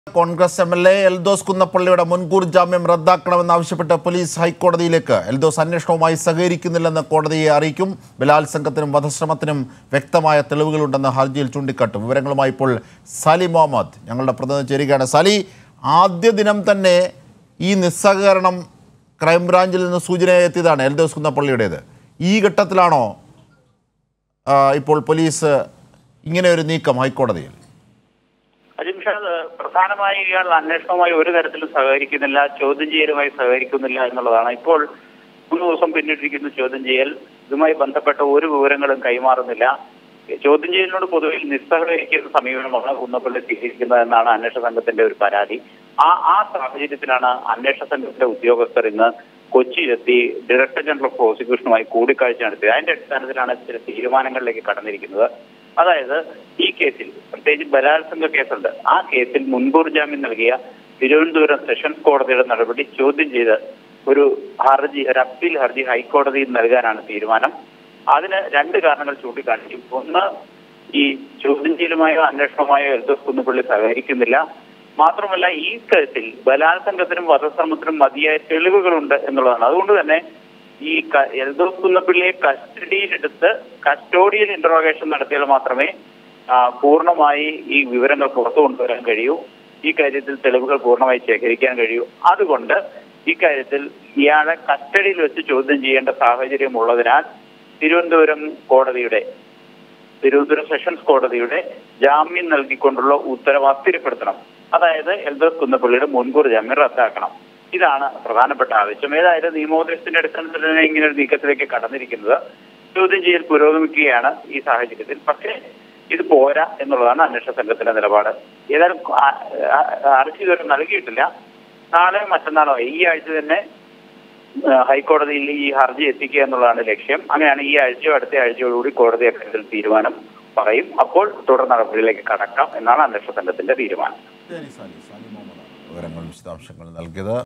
Congress M L A Eldhose കുന്നപ്പള്ളിയുടെ മുൻകൂർ ജാമ്യം റദ്ദാക്കണമെന്നാവശ്യപ്പെട്ട് പോലീസ് ഹൈക്കോടതിയിലേക്ക് എൽദോസ് അന്വേഷണവുമായി സഹകരിക്കുന്നില്ലെന്ന് കോടതിയെ അറിയിക്കും ബലാത്സംഗത്തിനും വധശ്രമത്തിനും വ്യക്തമായ തെളിവുകളുണ്ടെന്ന് ഹർജിയിൽ ചൂണ്ടിക്കാട്ടും വിവരങ്ങളുമായി ഇപ്പോൾ സാലി മുഹമ്മദ് ഞങ്ങളുടെ പ്രതിനിധി ചേരുകയാണ് സാലി ആദ്യ ദിനം തന്നെ ഈ നിസ്സഹകരണം ക്രൈംബ്രാഞ്ചിൽ നിന്ന് സൂചന എത്തിയതാണ് എൽദോസ് കുന്നപ്പള്ളിയുടേത് ഈ ഘട്ടത്തിലാണോ ആ, ഇപ്പോൾ പോലീസ് ഇങ്ങനെ ഒരു നീക്കം ഹൈക്കോടതിയിൽ അജിംഷാദ് പ്രധാനമായി ഇയാൾ അന്വേഷണവുമായി ഒരു തരത്തിലും സഹകരിക്കുന്നില്ല ചോദ്യം ചെയ്യലുമായി സഹകരിക്കുന്നില്ല എന്നുള്ളതാണ് ഇപ്പോൾ മൂന്ന് ദിവസം പിന്നിട്ടിരിക്കുന്ന ചോദ്യം ചെയ്യൽ ഇതുമായി ബന്ധപ്പെട്ട ഒരു വിവരങ്ങളും കൈമാറുന്നില്ല ചോദ്യം ചെയ്യലിനോട് പൊതുവെ നിസ്സഹകരിക്കുന്ന സമീപനമാണ് കുന്നപ്പള്ളി സ്വീകരിക്കുന്നതെന്നാണ് അന്വേഷണ സംഘത്തിന്റെ ഒരു പരാതി ആ ആ സാഹചര്യത്തിലാണ് അന്വേഷണ സംഘത്തിലെ ഉദ്യോഗസ്ഥർ ഇന്ന് കൊച്ചിയിലെത്തി ഡയറക്ടർ ജനറൽ ഓഫ് പ്രോസിക്യൂഷനുമായി കൂടിക്കാഴ്ച നടത്തിയത് അതിന്റെ അടിസ്ഥാനത്തിലാണ് ചില തീരുമാനങ്ങളിലേക്ക് കടന്നിരിക്കുന്നത് അതായത് ഈ കേസിൽ പ്രത്യേകിച്ച് ബലാത്സംഗ കേസുണ്ട് ആ കേസിൽ മുൻകൂർ ജാമ്യം നൽകിയ തിരുവനന്തപുരം സെഷൻസ് കോടതിയുടെ നടപടി ചോദ്യം ചെയ്ത് ഒരു ഹർജി ഒരു അപ്പീൽ ഹർജി ഹൈക്കോടതിയിൽ നൽകാനാണ് തീരുമാനം അതിന് രണ്ട് കാരണങ്ങൾ ചൂണ്ടിക്കാണിക്കും ഒന്ന് ഈ ചോദ്യം ചെയ്യലുമായോ അന്വേഷണമായോ എൽദോസ് കുന്നുപള്ളി സഹകരിക്കുന്നില്ല മാത്രമല്ല ഈ കേസിൽ ബലാത്സംഗത്തിനും വധശ്രമത്തിനും മതിയായ തെളിവുകളുണ്ട് എന്നുള്ളതാണ് അതുകൊണ്ട് തന്നെ ഈ ക- എൽദോസ് കുന്നപ്പിള്ളിയെ കസ്റ്റഡിയിലെടുത്ത് കസ്റ്റോഡിയൽ ഇന്ററോഗേഷൻ നടത്തിയാൽ മാത്രമേ ആ, പൂർണ്ണമായി ഈ വിവരങ്ങൾ പുറത്തു കൊണ്ടുവരാൻ കഴിയൂ ഈ കാര്യത്തിൽ തെളിവുകൾ പൂർണ്ണമായി ശേഖരിക്കാൻ കഴിയൂ അതുകൊണ്ട് ഈ കാര്യത്തിൽ ഇയാളെ കസ്റ്റഡിയിൽ വെച്ച് ചോദ്യം ചെയ്യേണ്ട സാഹചര്യം ഉള്ളതിനാൽ തിരുവനന്തപുരം കോടതിയുടെ തിരുവനന്തപുരം സെഷൻസ് കോടതിയുടെ ജാമ്യം നൽകിക്കൊണ്ടുള്ള ഉത്തരവ് അസ്ഥിരപ്പെടുത്തണം അതായത് എൽദോസ് കുന്നപ്പള്ളിയുടെ മുൻകൂർ ജാമ്യം റദ്ദാക്കണം ഇതാണ് പ്രധാനപ്പെട്ട ആവശ്യം ഏതായാലും നിയമോപദേശത്തിന്റെ അടിസ്ഥാനത്തിൽ തന്നെ ഇങ്ങനെ ഒരു നീക്കത്തിലേക്ക് കടന്നിരിക്കുന്നത് ചോദ്യം ചെയ്യൽ പുരോഗമിക്കുകയാണ് ഈ സാഹചര്യത്തിൽ പക്ഷേ ഇത് പോരാ എന്നുള്ളതാണ് അന്വേഷണ സംഘത്തിന്റെ നിലപാട് ഏതായാലും ആ- ആ- ഹർജി ഇതുവരെ നൽകിയിട്ടില്ല നാളെ മറ്റന്നാളോ ഈ ആഴ്ച തന്നെ ആ, ഹൈക്കോടതിയിൽ ഈ ഹർജി എത്തിക്കുക എന്നുള്ളതാണ് ലക്ഷ്യം അങ്ങനെയാണ് ഈ ആഴ്ചയോ അടുത്ത ആഴ്ചയോടുകൂടി കോടതി അക്കാര്യത്തിൽ തീരുമാനം പറയും അപ്പോൾ തുടർ നടപടിയിലേക്ക് കടക്കാം എന്നാണ് അന്വേഷണ സംഘത്തിന്റെ തീരുമാനം വിവരങ്ങളും വിശദാംശങ്ങളും നൽകിയത്